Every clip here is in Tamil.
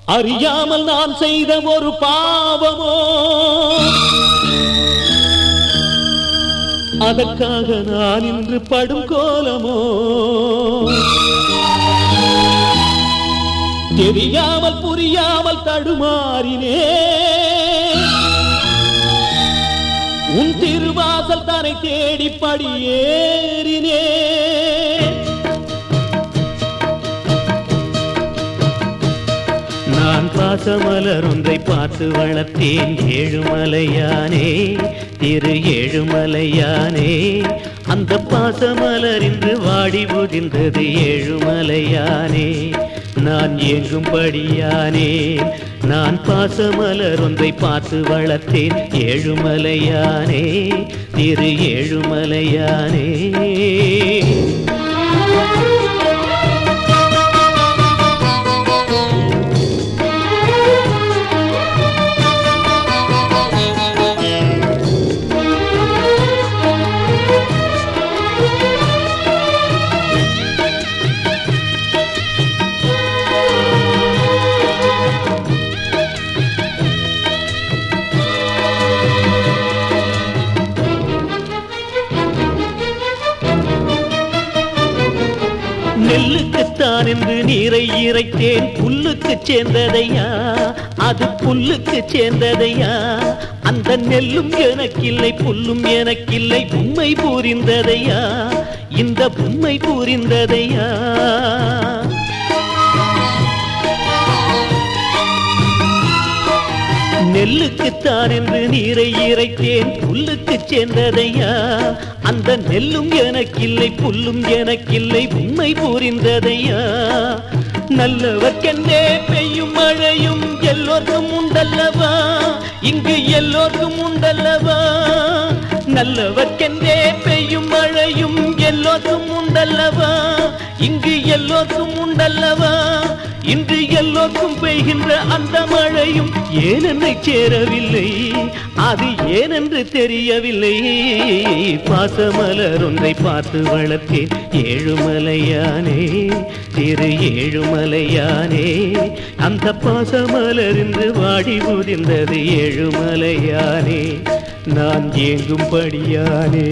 அறியாமல் நான் செய்த ஒரு பாவமோ அதற்காக நான் இன்று படும் கோலமோ தெரியாமல் புரியாமல் தடுமாறினே உன் திருவாசல் தனை தேடி படியேறினே நான் பாசமலர் ஒன்றை பார்த்து வளர்த்தேன் ஏழுமலையானே திரு ஏழுமலையானே அந்த பாசமலர் இன்று வாடி புதிந்தது ஏழுமலையானே நான் எங்கும்படியானே நான் பாசமலர் ஒன்றை பார்த்து வளர்த்தேன் ஏழுமலையானே திரு ஏழுமலையானே நெல்லுக்குத்தான் என்று நீரை இறைத்தேன் புல்லுக்கு சேர்ந்ததையா அது புல்லுக்கு சேர்ந்ததையா அந்த நெல்லும் எனக்கில்லை புல்லும் எனக்கில்லை உண்மை புரிந்ததையா இந்த உண்மை புரிந்ததையா நெல்லுக்குத்தான் என்று நீரை இறைத்தேன் புல்லுக்கு சேர்ந்ததையா அந்த நெல்லும் எனக்கில்லை புல்லும் எனக்கில்லை உண்மை புரிந்ததையா நல்லவர்க்கென்றே பெய்யும் மழையும் எல்லோருக்கும் உண்டல்லவா இங்கு எல்லோருக்கும் உண்டல்லவா நல்லவர்க்கென்றே பெய்யும் மழையும் எல்லோருக்கும் உண்டல்லவா இங்கு எல்லோருக்கும் உண்டல்லவா இன்று எல்லோருக்கும் பெய்கின்ற அந்த மழையும் ஏனென்னை சேரவில்லை அது ஏனென்று தெரியவில்லை பாசமலர் ஒன்றை பார்த்து வளர்த்தேன் ஏழுமலையானே திரு ஏழுமலையானே அந்த பாசமலர் இன்று வாடி உதிர்ந்தது ஏழுமலையானே நான் ஏங்கும்படியானே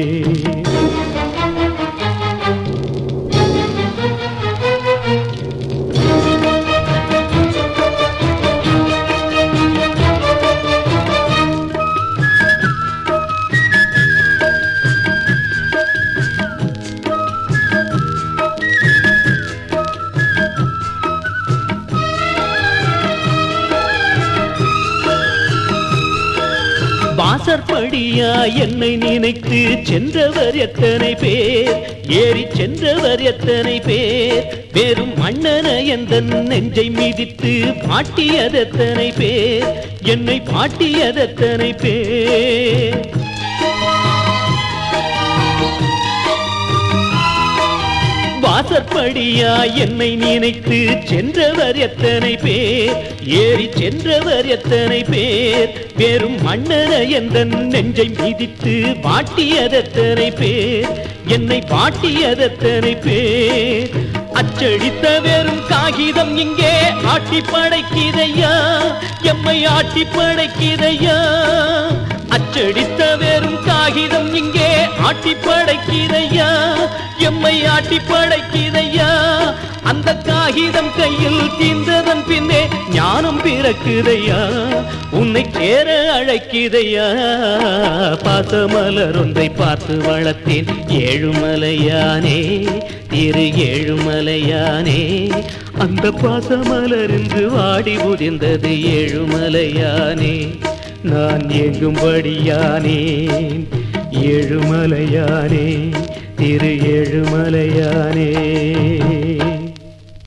வாசற்படியா என்னை நினைத்து சென்றவர் எத்தனை பேர் ஏறி சென்றவர் எத்தனை பேர் வெறும் மன்னன எந்த நெஞ்சை மிதித்து பாட்டியதெத்தனை பேர் என்னை பாட்டியதெத்தனை பேர் வாசற்படியா என்னை நினைத்து சென்றவர் எத்தனை பேர் ஏறி சென்றவர் எத்தனை பேர் வெறும் மன்னன எந்த நெஞ்சை மிதித்து பாட்டியதெத்தனை பேர் என்னை பாட்டியதெத்தனை பேர் அச்சடித்த வெறும் காகிதம் இங்கே ஆட்டி படைக்கிதையா எம்மை ஆட்டி படைக்கிதையா அச்சடித்த வெறும் காகிதம் இங்கே ஆட்டி படைக்கிதையா எம்மை ஆட்டி படைக்கிதையா அந்த காகிதம் கையில் தீர்ந்ததன் பின்னே ஞானம் பிறக்குதையா உன்னை சேர அழைக்குதையா பாசமலர் ஒன்றை பார்த்து வளர்த்தேன் ஏழுமலையானே திரு ஏழுமலையானே அந்த பாசமலர் இன்று வாடி புதிந்தது ஏழுமலையானே நான் எங்கும்படியானேன் ஏழுமலையானே திரு ஏழுமலையானே